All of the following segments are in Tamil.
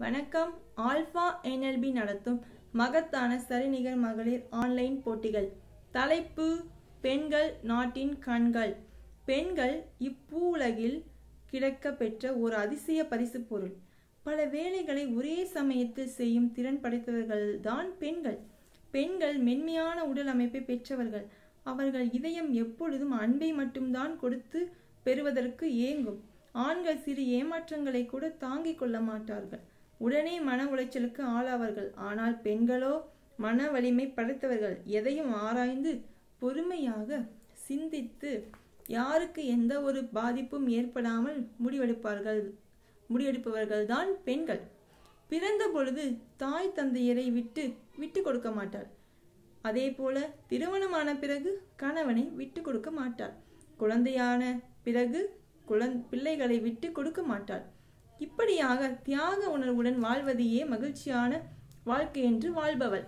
வணக்கம் ஆல்பா என்எல்பி நடத்தும் மகத்தான சரிநிகர் மகளிர் ஆன்லைன் போட்டிகள் தலைப்பு பெண்கள் நாட்டின் கண்கள் பெண்கள் இப்பூவுலகில் கிடைக்க பெற்ற ஒரு அதிசய பரிசு பொருள் பல வேலைகளை ஒரே சமயத்தில் செய்யும் திறன் படைத்தவர்கள்தான் பெண்கள் பெண்கள் மென்மையான உடல் அமைப்பை பெற்றவர்கள் அவர்கள் இதயம் எப்பொழுதும் அன்பை மட்டும்தான் கொடுத்து பெறுவதற்கு ஏங்கும் ஆண்கள் சிறு ஏமாற்றங்களை கூட தாங்கிக் கொள்ள மாட்டார்கள் உடனே மன உளைச்சலுக்கு ஆளாவார்கள் ஆனால் பெண்களோ மன வலிமை படைத்தவர்கள் எதையும் ஆராய்ந்து பொறுமையாக சிந்தித்து யாருக்கு எந்த ஒரு பாதிப்பும் ஏற்படாமல் முடிவெடுப்பார்கள் முடிவெடுப்பவர்கள்தான் பெண்கள் பிறந்த பொழுது தாய் தந்தையரை விட்டு விட்டு கொடுக்க மாட்டாள் அதே போல திருமணமான பிறகு கணவனை விட்டு கொடுக்க மாட்டாள் குழந்தையான பிறகு குழந் பிள்ளைகளை விட்டு கொடுக்க மாட்டாள் இப்படியாக தியாக உணர்வுடன் வாழ்வதையே மகிழ்ச்சியான வாழ்க்கை என்று வாழ்பவள்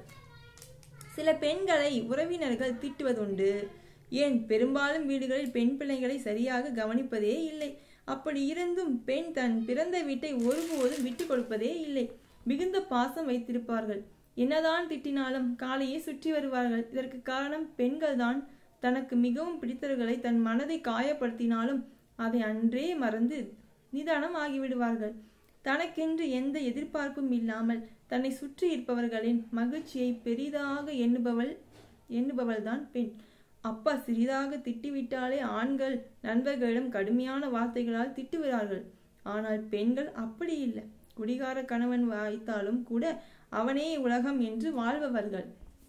சில பெண்களை உறவினர்கள் திட்டுவதுண்டு ஏன் பெரும்பாலும் வீடுகளில் பெண் பிள்ளைகளை சரியாக கவனிப்பதே இல்லை அப்படி இருந்தும் பெண் தன் பிறந்த வீட்டை ஒருபோதும் விட்டு கொடுப்பதே இல்லை மிகுந்த பாசம் வைத்திருப்பார்கள் என்னதான் திட்டினாலும் காலையே சுற்றி வருவார்கள் இதற்கு காரணம் பெண்கள்தான் தனக்கு மிகவும் பிடித்தவர்களை தன் மனதை காயப்படுத்தினாலும் அதை அன்றே மறந்து நிதானம் ஆகிவிடுவார்கள் தனக்கென்று எந்த எதிர்பார்ப்பும் இல்லாமல் தன்னை சுற்றி இருப்பவர்களின் மகிழ்ச்சியை பெரிதாக எண்ணுபவள் எண்ணுபவள்தான் பெண் அப்பா சிறிதாக திட்டிவிட்டாலே ஆண்கள் நண்பர்களிடம் கடுமையான வார்த்தைகளால் திட்டுகிறார்கள் ஆனால் பெண்கள் அப்படி இல்லை குடிகார கணவன் வாய்த்தாலும் கூட அவனே உலகம் என்று வாழ்பவர்கள்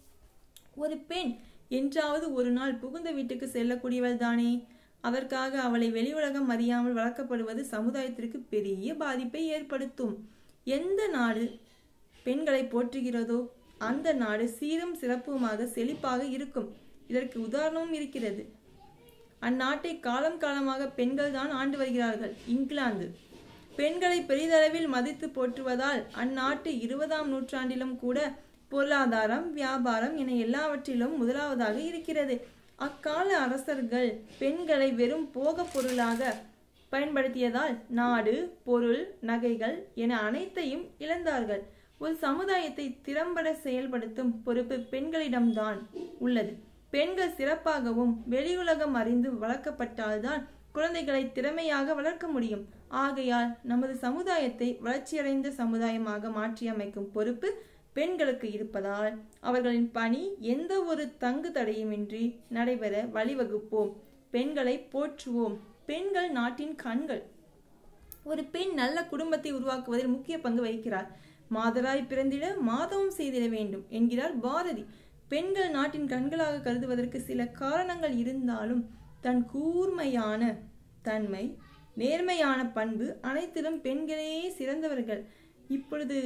ஒரு பெண் என்றாவது ஒரு நாள் புகுந்த வீட்டுக்கு செல்லக்கூடியவள் தானே அதற்காக அவளை வெளி உலகம் அறியாமல் வளர்க்கப்படுவது சமுதாயத்திற்கு பெரிய பாதிப்பை ஏற்படுத்தும் எந்த நாடு பெண்களை போற்றுகிறதோ அந்த நாடு சீரும் சிறப்புமாக செழிப்பாக இருக்கும் இதற்கு உதாரணமும் இருக்கிறது அந்நாட்டை காலம் காலமாக பெண்கள் தான் ஆண்டு வருகிறார்கள் இங்கிலாந்து பெண்களை பெரிதளவில் மதித்து போற்றுவதால் அந்நாட்டு இருபதாம் நூற்றாண்டிலும் கூட பொருளாதாரம் வியாபாரம் என எல்லாவற்றிலும் முதலாவதாக இருக்கிறது அக்கால அரசர்கள் பெண்களை வெறும் போக பொருளாக பயன்படுத்தியதால் நாடு பொருள் நகைகள் என அனைத்தையும் இழந்தார்கள் ஒரு சமுதாயத்தை திறம்பட செயல்படுத்தும் பொறுப்பு பெண்களிடம்தான் உள்ளது பெண்கள் சிறப்பாகவும் வெளியுலகம் அறிந்து வளர்க்கப்பட்டால்தான் குழந்தைகளை திறமையாக வளர்க்க முடியும் ஆகையால் நமது சமுதாயத்தை வளர்ச்சியடைந்த சமுதாயமாக மாற்றியமைக்கும் பொறுப்பு பெண்களுக்கு இருப்பதால் அவர்களின் பணி எந்த ஒரு தங்கு தடையுமின்றி நடைபெற வழிவகுப்போம் பெண்களை போற்றுவோம் பெண்கள் நாட்டின் கண்கள் ஒரு பெண் நல்ல குடும்பத்தை உருவாக்குவதில் முக்கிய பங்கு வகிக்கிறார் மாதராய் பிறந்திட மாதவம் செய்திட வேண்டும் என்கிறார் பாரதி பெண்கள் நாட்டின் கண்களாக கருதுவதற்கு சில காரணங்கள் இருந்தாலும் தன் கூர்மையான தன்மை நேர்மையான பண்பு அனைத்திலும் பெண்களே சிறந்தவர்கள் இப்பொழுது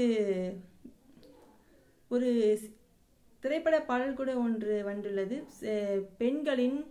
ஒரு திரைப்பட பாடல் கூட ஒன்று வந்துள்ளது பெண்களின்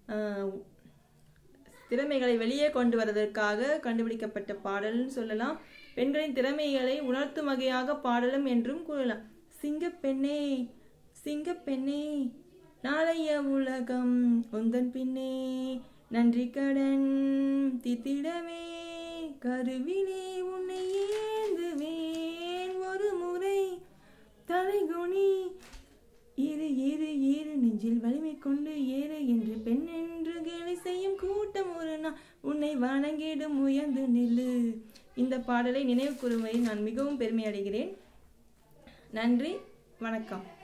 திறமைகளை வெளியே கொண்டு வருவதற்காக கண்டுபிடிக்கப்பட்ட பாடல்னு சொல்லலாம் பெண்களின் திறமைகளை உணர்த்தும் வகையாக பாடலும் என்றும் கூறலாம் சிங்கப்பெண்ணே சிங்கப்பெண்ணே நாளைய உலகம் உந்தன் பின்னே நன்றி கடன் தித்திடவே கருவிலே உன்னை ஏந்துவேன் ஒரு முறை தலைகுனி இரு இரு இரு நெஞ்சில் வலிமை கொண்டு ஏறு என்று பெண் என்று கேலி செய்யும் கூட்டம் ஒரு நாள் உன்னை வணங்கிடும் உயர்ந்து நில்லு இந்த பாடலை நினைவு கூறுவதில் நான் மிகவும் பெருமை அடைகிறேன் நன்றி வணக்கம்